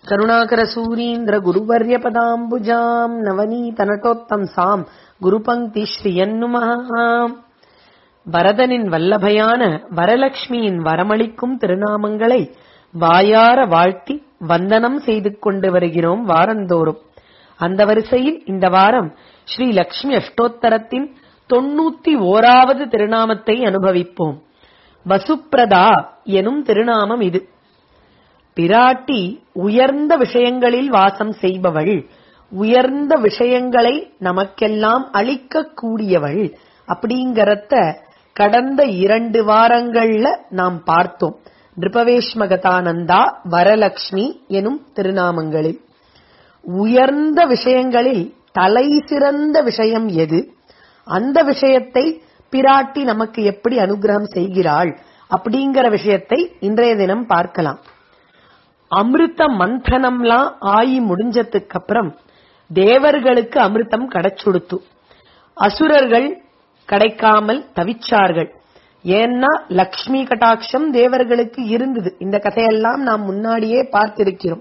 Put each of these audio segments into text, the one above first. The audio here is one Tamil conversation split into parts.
करुणाकरसूरीन्द्रगुरुवर्यपदाम्बुजाम् நவநீதநட்டோத்தம்சாம் குருபங்கி ஸ்ரீயன்னுமஹாம் வரதனின் வல்லபையான வரலட்சுமியின் வரமளிக்கும் திருநாமங்களை வாயார வாழ்த்தி வந்தனம் செய்து கொண்டு வருகிறோம் வாரந்தோறும் அந்த வரிசையில் இந்த வாரம் ஸ்ரீ லக்ஷ்மி அஷ்டோத்தரத்தின் தொண்ணூத்தி ஓராவது திருநாமத்தை அனுபவிப்போம் வசுப்ரதா எனும் திருநாமம் இது பிராட்டி உயர்ந்த விஷயங்களில் வாசம் செய்பவள் உயர்ந்த விஷயங்களை நமக்கெல்லாம் அளிக்க கூடியவள் அப்படிங்கறத கடந்த இரண்டு வாரங்கள்ல நாம் பார்த்தோம் நிருபவேஷ்மகதானந்தா வரலக்ஷ்மி எனும் திருநாமங்களில் உயர்ந்த விஷயங்களில் தலை சிறந்த விஷயம் எது அந்த விஷயத்தை பிராட்டி நமக்கு எப்படி அனுகிரகம் செய்கிறாள் அப்படிங்கிற விஷயத்தை இன்றைய தினம் பார்க்கலாம் அமிர்த மந்தனம்லாம் ஆயி முடிஞ்சதுக்கு அப்புறம் தேவர்களுக்கு அமிர்தம் கிடைச்சுடுத்து அசுரர்கள் கிடைக்காமல் தவிச்சார்கள் ஏன்னா லக்ஷ்மி கட்டாட்சம் தேவர்களுக்கு இருந்தது இந்த கதையெல்லாம் நாம் முன்னாடியே பார்த்திருக்கிறோம்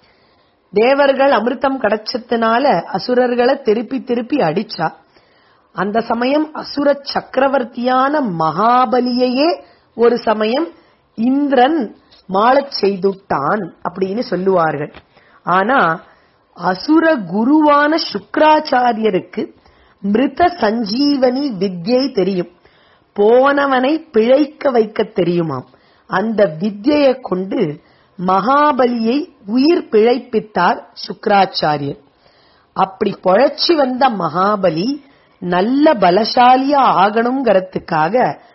தேவர்கள் அமிர்தம் கிடைச்சதுனால அசுரர்களை திருப்பி திருப்பி அடிச்சா அந்த சமயம் அசுர சக்கரவர்த்தியான மகாபலியையே ஒரு சமயம் இந்திரன் மாளச் செய்துட்டான் அப்படின்னு சொல்லுவார்கள் ஆனா அசுர குருவான சுக்கராச்சாரியருக்கு மிருத சஞ்சீவனி வித்யை தெரியும் போனவனை பிழைக்க வைக்க தெரியுமாம் அந்த வித்யை கொண்டு மகாபலியை உயிர் பிழைப்பித்தார் சுக்கராச்சாரியர் அப்படி பொழைச்சி வந்த மகாபலி நல்ல பலசாலியா ஆகணுங்கிறதுக்காக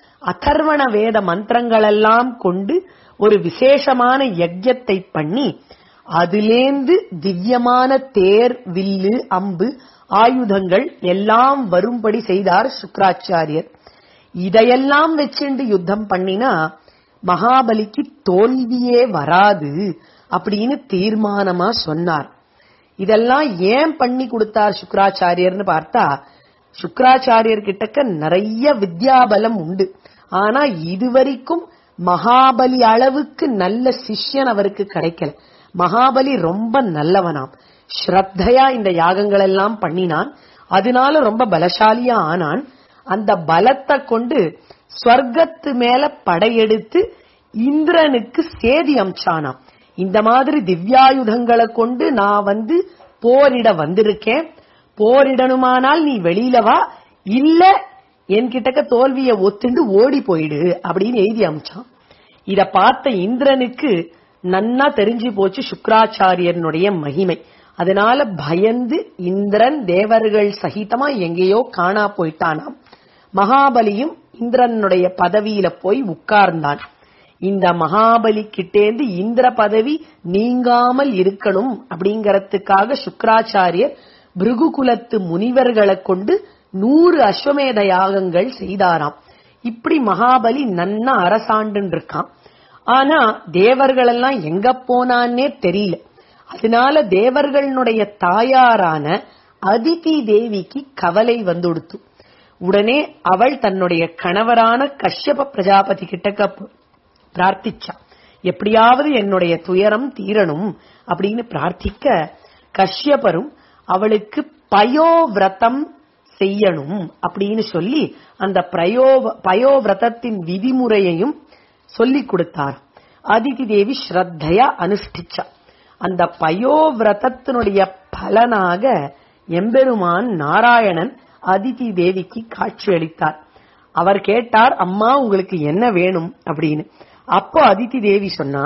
அதர்வண வேத மந்திரங்களெல்லாம் கொண்டு ஒரு விசேஷமான யஜ்யத்தை பண்ணி அதிலேந்து திவ்யமான தேர் வில்லு அம்பு ஆயுதங்கள் எல்லாம் வரும்படி செய்தார் சுக்கராச்சாரியர் இதையெல்லாம் வச்சுண்டு யுத்தம் பண்ணினா மகாபலிக்கு தோல்வியே வராது அப்படின்னு தீர்மானமா சொன்னார் இதெல்லாம் ஏன் பண்ணி கொடுத்தார் சுக்கராச்சாரியர்னு பார்த்தா சுக்கராச்சாரியர் கிட்டக்க நிறைய வித்யாபலம் உண்டு ஆனா இதுவரைக்கும் மகாபலி அளவுக்கு நல்ல சிஷ்யன் அவருக்கு கிடைக்கல மகாபலி ரொம்ப நல்லவனாம் ஸ்ரத்தையா இந்த யாகங்கள் எல்லாம் பண்ணினான் அதனால ரொம்ப பலசாலியா ஆனான் அந்த பலத்தை கொண்டு ஸ்வர்க்கத்து மேல படையெடுத்து இந்திரனுக்கு சேதி அமிச்சானாம் இந்த மாதிரி திவ்யாயுதங்களை கொண்டு நான் வந்து போரிட வந்திருக்கேன் போரிடணுமானால் நீ வெளியில வா இல்ல என்கிட்டக்க தோல்விய ஒத்துண்டு ஓடி போயிடு அப்படின்னு எழுதி அமிச்சான் இத பார்த்த இந்திரனுக்கு நன்னா தெரிஞ்சு போச்சு சுக்கராச்சாரியனுடைய மகிமை அதனால பயந்து இந்திரன் தேவர்கள் சகிதமா எங்கேயோ காணா போயிட்டானாம் மகாபலியும் இந்திரனுடைய பதவியில போய் உட்கார்ந்தான் இந்த மகாபலி கிட்டேந்து இந்திர பதவி நீங்காமல் இருக்கணும் அப்படிங்கறதுக்காக சுக்கராச்சாரியர் பிருகுகுலத்து முனிவர்களை கொண்டு நூறு அஸ்வமேத யாகங்கள் செய்தாராம் இப்படி மகாபலி நன்னா அரசாண்டு இருக்கான் ஆனா தேவர்கள் எல்லாம் எங்க போனான்னே தெரியல அதனால தேவர்களுடைய தாயாரான அதிதி தேவிக்கு கவலை வந்துடுத்து உடனே அவள் தன்னுடைய கணவரான கஷ்யப பிரஜாபதி கிட்டக்க பிரார்த்திச்சா எப்படியாவது என்னுடைய துயரம் தீரணும் அப்படின்னு பிரார்த்திக்க கஷ்யபரும் அவளுக்கு பயோவிரதம் செய்யணும் அப்படின்னு சொல்லி அந்த பிரயோ பயோவிரதத்தின் விதிமுறையையும் சொல்லிக் கொடுத்தார் அதிதி தேவி ஸ்ரத்தையா அனுஷ்டிச்சா அந்த பயோவிரதத்தினுடைய பலனாக எம்பெருமான் நாராயணன் அதிதி தேவிக்கு காட்சி அளித்தார் அவர் கேட்டார் அம்மா உங்களுக்கு என்ன வேணும் அப்படின்னு அப்போ அதிதி தேவி சொன்னா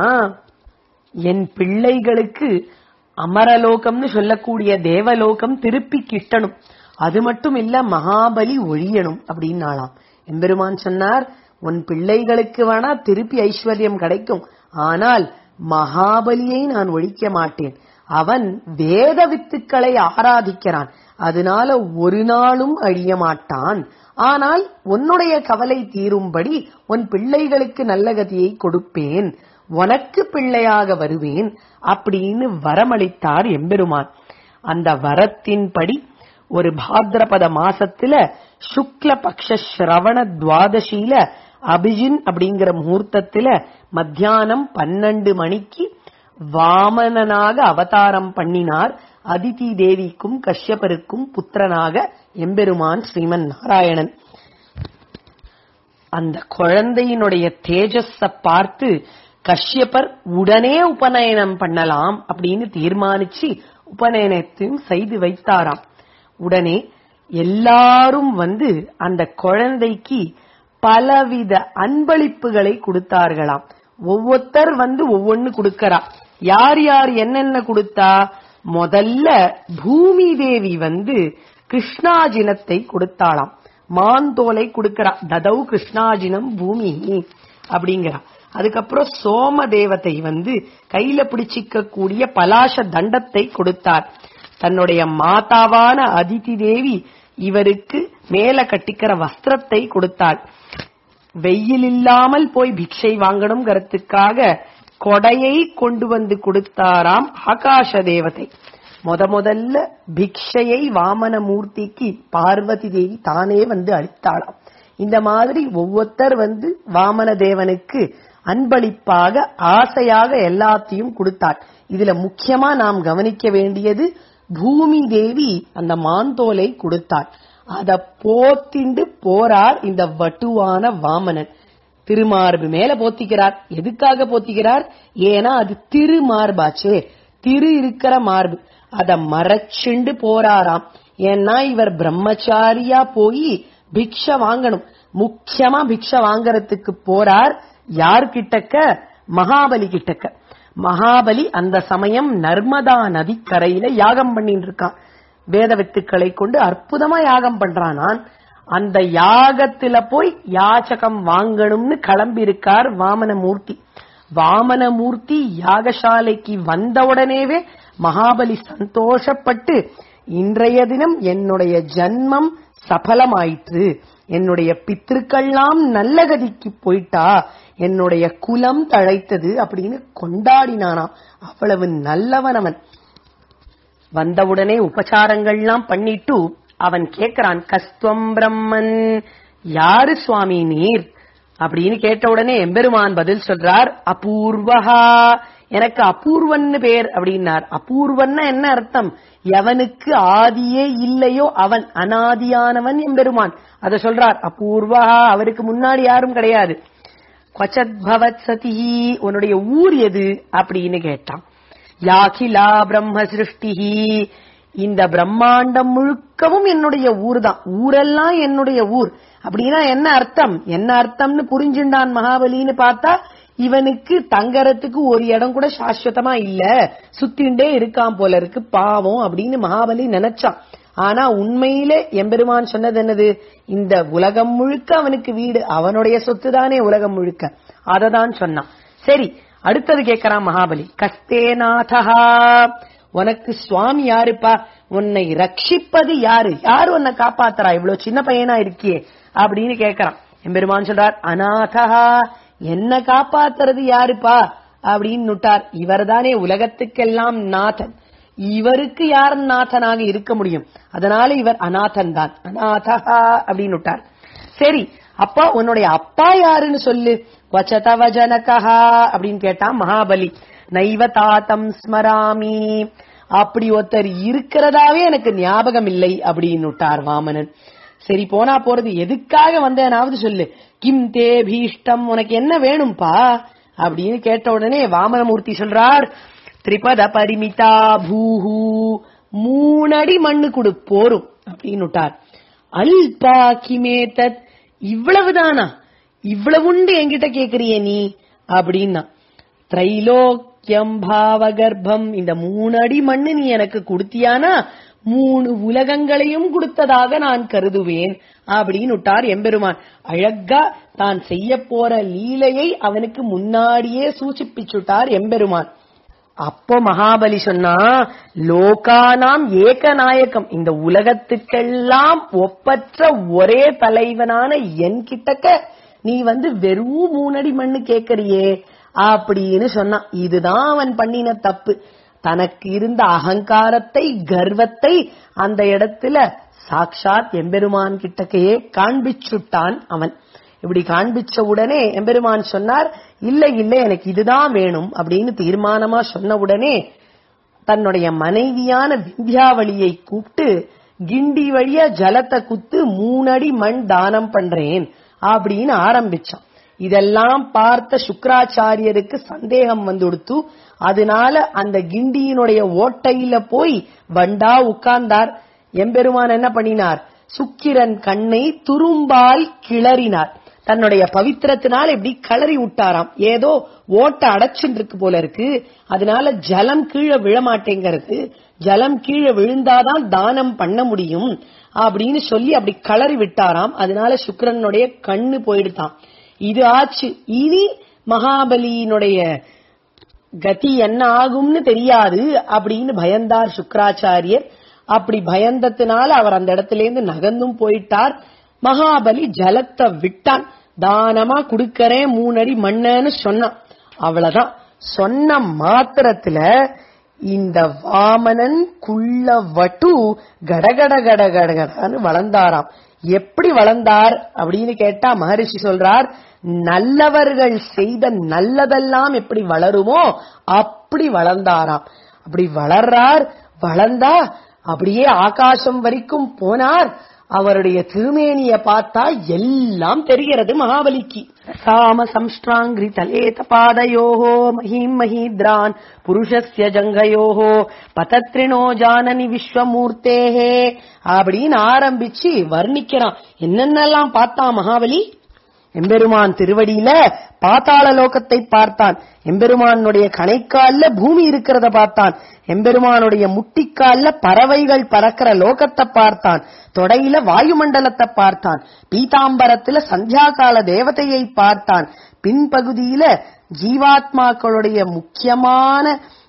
என் பிள்ளைகளுக்கு அமரலோகம்னு சொல்லக்கூடிய தேவலோகம் திருப்பி கிட்டணும் அது மட்டும் இல்ல மகாபலி ஒழியணும் அப்படின்னாலாம் எம்பெருமான் சொன்னார் உன் பிள்ளைகளுக்கு வேணா திருப்பி ஐஸ்வர்யம் கிடைக்கும் ஆனால் மகாபலியை நான் ஒழிக்க மாட்டேன் அவன் வேத வித்துக்களை ஆராதிக்கிறான் அதனால ஒரு நாளும் அழிய மாட்டான் ஆனால் உன்னுடைய கவலை தீரும்படி உன் பிள்ளைகளுக்கு நல்ல கதியை கொடுப்பேன் உனக்கு பிள்ளையாக வருவேன் அப்படின்னு வரமளித்தார் எம்பெருமான் அந்த வரத்தின்படி ஒரு பாத்ரபத மாசத்துல சுக்ல பக்ஷ ஸ்ரவண துவாதசியில அபிஜின் அப்படிங்கிற முகூர்த்தத்துல மத்தியானம் பன்னெண்டு மணிக்கு வாமனனாக அவதாரம் பண்ணினார் அதிதி தேவிக்கும் கஷ்யபருக்கும் புத்திரனாக எம்பெருமான் ஸ்ரீமன் நாராயணன் அந்த குழந்தையினுடைய தேஜஸ பார்த்து கஷ்யபர் உடனே உபநயனம் பண்ணலாம் அப்படின்னு தீர்மானிச்சு உபநயனத்தையும் செய்து வைத்தாராம் உடனே எல்லாரும் வந்து அந்த குழந்தைக்கு பலவித அன்பளிப்புகளை கொடுத்தார்களாம் ஒவ்வொருத்தர் வந்து ஒவ்வொன்னு கொடுக்கறா யார் யார் என்னென்ன கொடுத்தா முதல்ல பூமி தேவி வந்து கிருஷ்ணாஜினத்தை கொடுத்தாளாம் மாந்தோலை கொடுக்கறா ததவு கிருஷ்ணாஜினம் பூமி அப்படிங்கிறா அதுக்கப்புறம் சோம தேவதை வந்து கையில பிடிச்சிக்க கூடிய பலாச தண்டத்தை கொடுத்தார் தன்னுடைய மாதாவான அதிதி தேவி இவருக்கு மேல கட்டிக்கிற வஸ்திரத்தை கொடுத்தாள் வெயில் இல்லாமல் போய் பிக்ஷை வாங்கணுங்கிறதுக்காக கொடையை கொண்டு வந்து கொடுத்தாராம் ஆகாஷ தேவதை முத முதல்ல பிக்ஷையை வாமன மூர்த்திக்கு பார்வதி தேவி தானே வந்து அளித்தாளாம் இந்த மாதிரி ஒவ்வொருத்தர் வந்து வாமன தேவனுக்கு அன்பளிப்பாக ஆசையாக எல்லாத்தையும் கொடுத்தார் இதுல முக்கியமா நாம் கவனிக்க வேண்டியது பூமி தேவி அந்த மாந்தோலை கொடுத்தார் அத போத்திண்டு போறார் இந்த வட்டுவான வாமனன் திருமார்பு மேல போத்திக்கிறார் எதுக்காக போத்திக்கிறார் ஏன்னா அது திருமார்பாச்சே திரு இருக்கிற மார்பு அத மறைச்சுண்டு போறாராம் ஏன்னா இவர் பிரம்மச்சாரியா போய் பிக்ஷ வாங்கணும் முக்கியமா பிக்ஷ வாங்கறதுக்கு போறார் யார் கிட்டக்க மகாபலி கிட்டக்க மகாபலி அந்த சமயம் நர்மதா நதிக்கரையில யாகம் பண்ணிட்டு இருக்கான் வேத வித்துக்களை கொண்டு அற்புதமா யாகம் பண்றானான் அந்த யாகத்துல போய் யாச்சகம் வாங்கணும்னு கிளம்பி இருக்கார் வாமனமூர்த்தி வாமனமூர்த்தி யாகசாலைக்கு வந்தவுடனேவே மகாபலி சந்தோஷப்பட்டு இன்றைய தினம் என்னுடைய ஜன்மம் சபலமாயிற்று என்னுடைய பித்திருக்கள்லாம் நல்ல கதிக்கு போயிட்டா என்னுடைய குலம் தழைத்தது அப்படின்னு கொண்டாடினானாம் அவ்வளவு நல்லவன் அவன் வந்தவுடனே உபச்சாரங்கள்லாம் பண்ணிட்டு அவன் கேக்குறான் கஸ்துவம் பிரம்மன் யாரு சுவாமி நீர் அப்படின்னு கேட்ட உடனே எம்பெருமான் பதில் சொல்றார் அபூர்வஹா எனக்கு அபூர்வன்னு பேர் அப்படின்னார் அபூர்வன்னா என்ன அர்த்தம் எவனுக்கு ஆதியே இல்லையோ அவன் அனாதியானவன் எம்பெருமான் அத சொல்றார் அபூர்வஹா அவருக்கு முன்னாடி யாரும் கிடையாது கொச்சத் பவத் சதிஹி உன்னுடைய ஊர் எது அப்படின்னு கேட்டான் யாகிலா பிரம்ம சிருஷ்டிஹி இந்த பிரம்மாண்டம் முழுக்கவும் என்னுடைய ஊர் தான் ஊரெல்லாம் என்னுடைய ஊர் அப்படின்னா என்ன அர்த்தம் என்ன அர்த்தம்னு புரிஞ்சுண்டான் மகாபலின்னு பார்த்தா இவனுக்கு தங்கறதுக்கு ஒரு இடம் கூட சாஸ்வதமா இல்ல சுத்திண்டே இருக்கான் போல இருக்கு பாவம் அப்படின்னு மகாபலி நினைச்சான் ஆனா உண்மையிலே எம்பெருமான் சொன்னது என்னது இந்த உலகம் முழுக்க அவனுக்கு வீடு அவனுடைய சொத்து தானே உலகம் முழுக்க அததான் சொன்னான் சரி அடுத்தது கேட்கறான் மகாபலி கஸ்தேநாதா உனக்கு சுவாமி யாருப்பா உன்னை ரட்சிப்பது யாரு யாரு உன்னை காப்பாத்துறா இவ்வளவு சின்ன பையனா இருக்கியே அப்படின்னு கேக்குறான் எம்பெருமான் சொல்றார் அநாதா என்ன காப்பாத்துறது யாருப்பா அப்படின்னு நுட்டார் இவர்தானே உலகத்துக்கெல்லாம் நாதன் இவருக்கு யார் நாதனாக இருக்க முடியும் அதனால இவர் அநாதன் தான் அநாதா அப்படின்னு விட்டார் சரி அப்பா உன்னுடைய அப்பா யாருன்னு சொல்லு வச்சதவ ஜனகா அப்படின்னு கேட்டான் மகாபலி நைவ தாத்தம் ஸ்மராமி அப்படி ஒருத்தர் இருக்கிறதாவே எனக்கு ஞாபகம் இல்லை அப்படின்னு விட்டார் வாமனன் சரி போனா போறது எதுக்காக வந்தேனாவது சொல்லு கிம் தே பீஷ்டம் உனக்கு என்ன வேணும்பா அப்படின்னு கேட்ட உடனே வாமனமூர்த்தி சொல்றார் திரிபத பரிமிதா பூஹு மூணடி மண்ணு கொடு போரும் அப்படின்னு விட்டார் அல்பா கிமேதத் இவ்வளவுதானா இவ்வளவுண்டு என்கிட்ட கேக்குறிய நீ அப்படின்னா திரைலோக்கியம் பாவகர்ப்பம் இந்த மூணு அடி மண்ணு நீ எனக்கு கொடுத்தியானா மூணு உலகங்களையும் கொடுத்ததாக நான் கருதுவேன் அப்படின்னு விட்டார் எம்பெருமான் அழகா தான் செய்ய போற லீலையை அவனுக்கு முன்னாடியே சூச்சிப்பிச்சுட்டார் எம்பெருமான் அப்போ மகாபலி சொன்னா லோகானாம் ஏகநாயகம் இந்த உலகத்துக்கெல்லாம் ஒப்பற்ற ஒரே தலைவனான என் கிட்டக்க நீ வந்து வெறும் மூணடி மண்ணு கேக்குறியே அப்படின்னு சொன்னான் இதுதான் அவன் பண்ணின தப்பு தனக்கு இருந்த அகங்காரத்தை கர்வத்தை அந்த இடத்துல சாக்ஷாத் எம்பெருமான் கிட்டக்கையே காண்பிச்சுட்டான் அவன் இப்படி காண்பிச்ச உடனே எம்பெருமான் சொன்னார் இல்ல இல்ல எனக்கு இதுதான் வேணும் அப்படின்னு தீர்மானமா சொன்ன உடனே தன்னுடைய மனைவியான விந்தியாவளியை கூப்பிட்டு கிண்டி வழியா ஜலத்தை குத்து மூணடி மண் தானம் பண்றேன் அப்படின்னு ஆரம்பிச்சான் இதெல்லாம் பார்த்த சுக்கராச்சாரியருக்கு சந்தேகம் வந்துடுத்து அதனால அந்த கிண்டியினுடைய ஓட்டையில போய் வண்டா உட்கார்ந்தார் எம்பெருமான் என்ன பண்ணினார் சுக்கிரன் கண்ணை துரும்பால் கிளறினார் தன்னுடைய பவித்திரத்தினால் இப்படி கிளறி விட்டாராம் ஏதோ ஓட்ட அடைச்சுட்டு இருக்கு போல இருக்கு அதனால ஜலம் கீழே விழமாட்டேங்கிறது ஜலம் கீழே விழுந்தாதான் தானம் பண்ண முடியும் அப்படின்னு சொல்லி அப்படி கிளறி விட்டாராம் அதனால சுக்கிரனுடைய கண்ணு போயிடுதான் இது ஆச்சு இனி மகாபலியினுடைய கதி என்ன ஆகும்னு தெரியாது அப்படின்னு பயந்தார் சுக்கராச்சாரியர் அப்படி பயந்ததுனால அவர் அந்த இடத்துல இருந்து நகர்ந்தும் போயிட்டார் மகாபலி ஜலத்தை விட்டான் தானமா குடுக்கறேன் மூணடி மண்ணன்னு சொன்னான் அவ்வளவுதான் சொன்ன மாத்திரத்துல இந்த வாமனன் குள்ள வட்டு கடகட கடகடன்னு வளர்ந்தாராம் எப்படி வளர்ந்தார் அப்படின்னு கேட்டா மகரிஷி சொல்றார் நல்லவர்கள் செய்த நல்லதெல்லாம் எப்படி வளருமோ அப்படி வளர்ந்தாராம் அப்படி வளர்றார் வளர்ந்தா அப்படியே ஆகாசம் வரைக்கும் போனார் அவருடைய திருமேனிய பார்த்தா எல்லாம் தெரிகிறது மகாபலிக்கு சாம சம்ஸ்ட்ராங்கிரி தலேத பாதயோஹோ மஹீம் மஹீத்ரான் புருஷஸ்ய ஜங்கயோஹோ பதத்ரிணோ ஜானனி விஸ்வமூர்த்தேஹே அப்படின்னு ஆரம்பிச்சு வர்ணிக்கிறான் என்னென்னலாம் பார்த்தான் மகாபலி எம்பெருமான் திருவடியில பாத்தாள லோகத்தை பார்த்தான் எம்பெருமானுடைய கணைக்கால்ல பூமி இருக்கிறத பார்த்தான் எம்பெருமானுடைய முட்டிக்கால்ல பறவைகள் பறக்கிற லோகத்தை பார்த்தான் தொடையில வாயுமண்டலத்தை பார்த்தான் பீதாம்பரத்துல சந்தியாகால தேவதையை பார்த்தான் பின்பகுதியில ஜீவாத்மாக்களுடைய முக்கியமான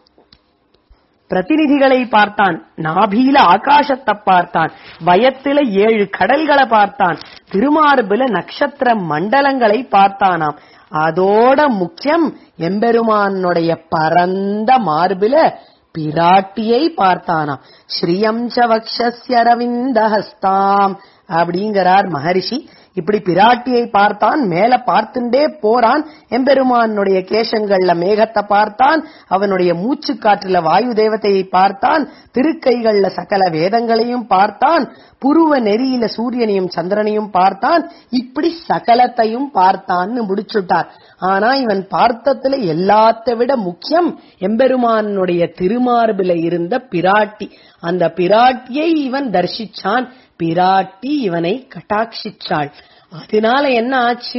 பிரதிநிதிகளை பார்த்தான் நாபியில ஆகாசத்தை பார்த்தான் வயத்துல ஏழு கடல்களை பார்த்தான் திருமார்புல நட்சத்திர மண்டலங்களை பார்த்தானாம் அதோட முக்கியம் எம்பெருமானுடைய பரந்த மார்பில பிராட்டியை பார்த்தானாம் ஸ்ரீயம் ச வக்ஷஸ்ய அரவிந்தஹஸ்தாம் அப்படிங்கிறார் மகரிஷி இப்படி பிராட்டியை பார்த்தான் மேல பார்த்துண்டே போறான் எம்பெருமானுடைய கேசங்கள்ல மேகத்தை பார்த்தான் அவனுடைய மூச்சு காற்றுல வாயு தேவதையை பார்த்தான் திருக்கைகள்ல சகல வேதங்களையும் பார்த்தான் புருவ நெறியில சூரியனையும் சந்திரனையும் பார்த்தான் இப்படி சகலத்தையும் பார்த்தான்னு முடிச்சுட்டார் ஆனா இவன் பார்த்ததுல எல்லாத்தை விட முக்கியம் எம்பெருமானுடைய திருமார்பில இருந்த பிராட்டி அந்த பிராட்டியை இவன் தரிசிச்சான் பிராட்டி இவனை கட்டாட்சிச்சாள் அதனால என்ன ஆச்சு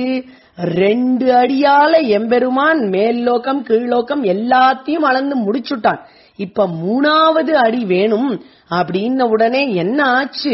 ரெண்டு அடியால எம்பெருமான் மேல் லோகம் கீழ்லோகம் எல்லாத்தையும் அளந்து முடிச்சுட்டான் இப்ப மூணாவது அடி வேணும் அப்படின்ன உடனே என்ன ஆச்சு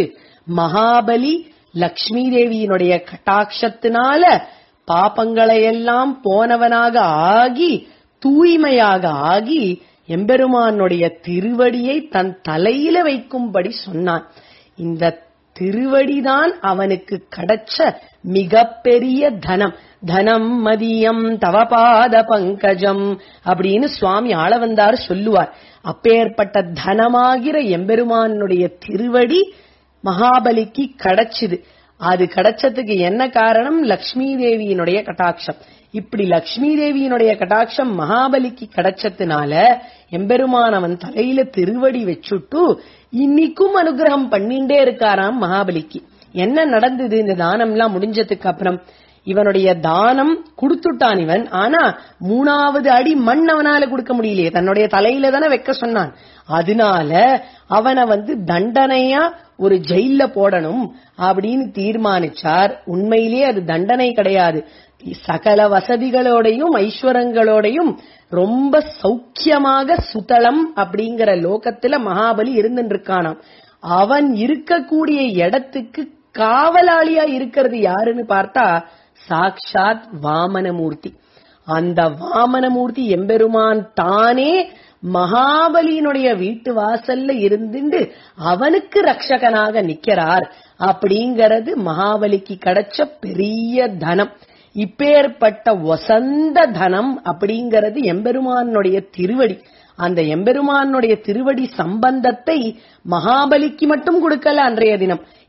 மகாபலி லக்ஷ்மி தேவியினுடைய கட்டாட்சத்தினால பாப்பங்களை எல்லாம் போனவனாக ஆகி தூய்மையாக ஆகி எம்பெருமானுடைய திருவடியை தன் தலையில வைக்கும்படி சொன்னான் இந்த திருவடிதான் அவனுக்கு கிடைச்ச மிகப்பெரிய தனம் தனம் மதியம் தவபாத பங்கஜம் அப்படின்னு சுவாமி ஆளவந்தார் சொல்லுவார் அப்பேற்பட்ட தனமாகிற எம்பெருமானுடைய திருவடி மகாபலிக்கு கிடைச்சுது அது கிடைச்சதுக்கு என்ன காரணம் லக்ஷ்மி தேவியினுடைய கட்டாட்சம் இப்படி லக்ஷ்மி தேவியினுடைய கட்டாட்சம் மகாபலிக்கு கிடைச்சதுனால எம்பெருமான் அவன் தலையில திருவடி வச்சுட்டு இன்னிக்கும் அனுகிரகம் பண்ணிண்டே இருக்காராம் மகாபலிக்கு என்ன நடந்தது இந்த தானம் எல்லாம் முடிஞ்சதுக்கு அப்புறம் இவனுடைய தானம் கொடுத்துட்டான் இவன் ஆனா மூணாவது அடி மண் அவனால கொடுக்க முடியலையே தன்னுடைய தலையில தானே வைக்க சொன்னான் அதனால அவனை வந்து தண்டனையா ஒரு ஜெயில போடணும் அப்படின்னு தீர்மானிச்சார் உண்மையிலேயே அது தண்டனை கிடையாது சகல வசதிகளோடையும் ஐஸ்வரங்களோடையும் ரொம்ப சௌக்கியமாக சுதளம் அப்படிங்கிற லோகத்துல மகாபலி இருந்துட்டு இருக்கானாம் அவன் இருக்கக்கூடிய இடத்துக்கு காவலாளியா இருக்கிறது யாருன்னு பார்த்தா சாக்ஷாத் வாமனமூர்த்தி அந்த வாமனமூர்த்தி எம்பெருமான் தானே மகாபலியினுடைய வீட்டு வாசல்ல இருந்துண்டு அவனுக்கு ரட்சகனாக நிக்கிறார் அப்படிங்கறது மகாபலிக்கு கிடைச்ச பெரிய தனம் இப்பேற்பட்ட வசந்த தனம் அப்படிங்கறது எம்பெருமானுடைய திருவடி அந்த எம்பெருமானுடைய திருவடி சம்பந்தத்தை மகாபலிக்கு மட்டும் கொடுக்கல அன்றைய தினம்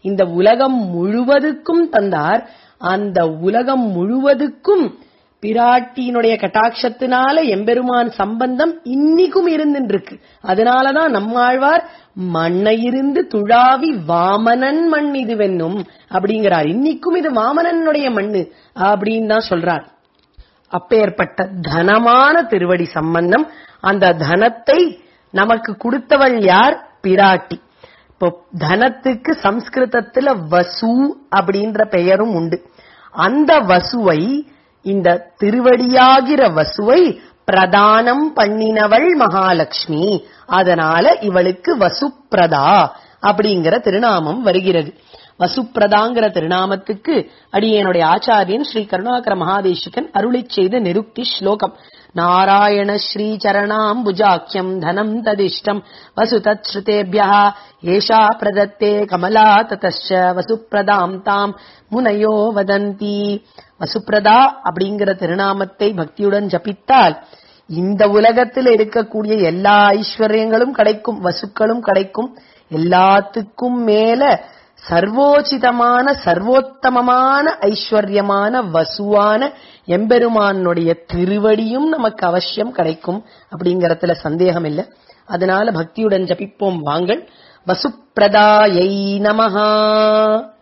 இந்த உலகம் முழுவதுக்கும் தந்தார் அந்த உலகம் முழுவதுக்கும் பிராட்டியினுடைய கட்டாட்சத்தினால எம்பெருமான் சம்பந்தம் இன்னிக்கும் இருந்துட்டு இருக்கு அதனாலதான் நம்மாழ்வார் மண்ணை இருந்து துழாவி வாமனன் மண் இதுவென்னும் அப்படிங்கிறார் இன்னிக்கும் இது வாமனனுடைய மண்ணு அப்படின்னு தான் சொல்றார் அப்பேற்பட்ட தனமான திருவடி சம்பந்தம் அந்த தனத்தை நமக்கு கொடுத்தவள் யார் பிராட்டி இப்போ தனத்துக்கு சம்ஸ்கிருதத்துல வசு அப்படின்ற பெயரும் உண்டு அந்த வசுவை இந்த திருவடியாகிற வசுவை பிரதானம் பண்ணினவள் மகாலட்சுமி அதனால இவளுக்கு வசுப்பிரதா அப்படிங்கிற திருநாமம் வருகிறது வசுப்பிரதாங்கிற திருநாமத்துக்கு அடியனுடைய ஆச்சாரியன் ஸ்ரீ கருணாகர மகாதேசிகன் அருளிச் செய்த நிருக்தி ஸ்லோகம் நாராயண ஸ்ரீ சரணாம்புஜாக்கியம் தனம் ததிஷ்டம் வசு தத் ஸ்ருதேபியா ஏஷா பிரதத்தே கமலா ததச்ச வசுப்பிரதாம் தாம் முனையோ வதந்தி வசுப்பிரதா அப்படிங்கிற திருநாமத்தை பக்தியுடன் ஜபித்தால் இந்த உலகத்தில் இருக்கக்கூடிய எல்லா ஐஸ்வர்யங்களும் கிடைக்கும் வசுக்களும் கிடைக்கும் எல்லாத்துக்கும் மேல சர்வோச்சிதமான சர்வோத்தமமான ஐஸ்வர்யமான வசுவான எம்பெருமானுடைய திருவடியும் நமக்கு அவசியம் கிடைக்கும் அப்படிங்கறதுல சந்தேகம் இல்லை அதனால பக்தியுடன் ஜபிப்போம் வாங்கள் வசுப்பிரதாயை நமஹா